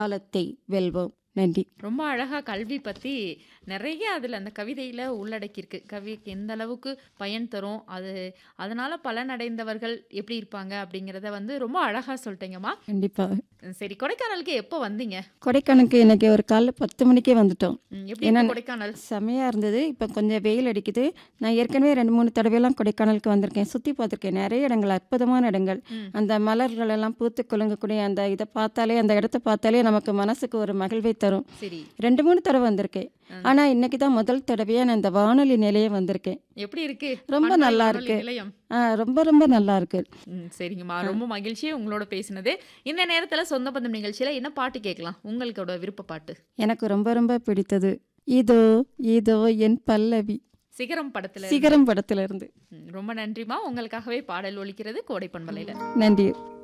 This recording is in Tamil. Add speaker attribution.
Speaker 1: காலத்தை வெல்வோம் நன்றி
Speaker 2: ரொம்ப அழகா கல்வி பத்தி நிறைய அதுல அந்த கவிதையில உள்ளடக்கியிருக்கு கவிக்கு எந்த அளவுக்கு பயன் தரும் அது அதனால பலனடைந்தவர்கள் எப்படி இருப்பாங்க அப்படிங்கிறத வந்து ரொம்ப அழகா சொல்லிட்டீங்கம்மா
Speaker 1: கண்டிப்பாக
Speaker 2: சரி கொடைக்கானலுக்கு எப்போ வந்தீங்க
Speaker 1: கொடைக்கானலுக்கு இன்னைக்கு ஒரு காலைல பத்து மணிக்கே வந்துட்டோம்
Speaker 2: ம், எப்படி
Speaker 1: ஏன்னா-
Speaker 2: இருக்கு கொடைக்கானல்
Speaker 1: செமையாக இருந்தது இப்போ கொஞ்சம் வெயில் அடிக்குது நான் ஏற்கனவே ரெண்டு மூணு தடவையெல்லாம் கொடைக்கானலுக்கு வந்திருக்கேன் சுற்றி பார்த்துருக்கேன் நிறைய இடங்கள் அற்புதமான இடங்கள்
Speaker 2: ம்.
Speaker 1: அந்த மலர்கள் எல்லாம் பூத்து குலுங்கக்கூடிய அந்த இதை பார்த்தாலே அந்த இடத்த பார்த்தாலே நமக்கு மனசுக்கு ஒரு மகிழ்வை தரும்
Speaker 2: சரி
Speaker 1: ரெண்டு மூணு தடவை வந்திருக்கேன் ஆனால் இன்னைக்கு தான் முதல் தடவையாக நான் இந்த வானொலி நிலையம் வந்திருக்கேன்
Speaker 2: எப்படி இருக்கு
Speaker 1: ரொம்ப
Speaker 2: பண்பாடு
Speaker 1: நல்லா
Speaker 2: வானொலி
Speaker 1: இருக்கு.
Speaker 2: நிலையம்
Speaker 1: ஆ, ரொம்ப ரொம்ப நல்லா இருக்கு
Speaker 2: ம், சரிங்கம்மா ரொம்ப மகிழ்ச்சி உங்களோட பேசினது இந்த நேரத்துல சொந்த பந்தம் நிகழ்ச்சியில என்ன பாட்டு கேட்கலாம் உங்களுக்கோட விருப்ப பாட்டு
Speaker 1: எனக்கு ரொம்ப ரொம்ப பிடித்தது இதோ இதோ என் பல்லவி
Speaker 2: சிகரம் படத்துல
Speaker 1: சிகரம் படத்துல இருந்து
Speaker 2: ம், ரொம்ப நன்றிமா உங்களுக்காகவே பாடல் ஒலிக்கிறது கோடை பண்பலையில
Speaker 1: நன்றி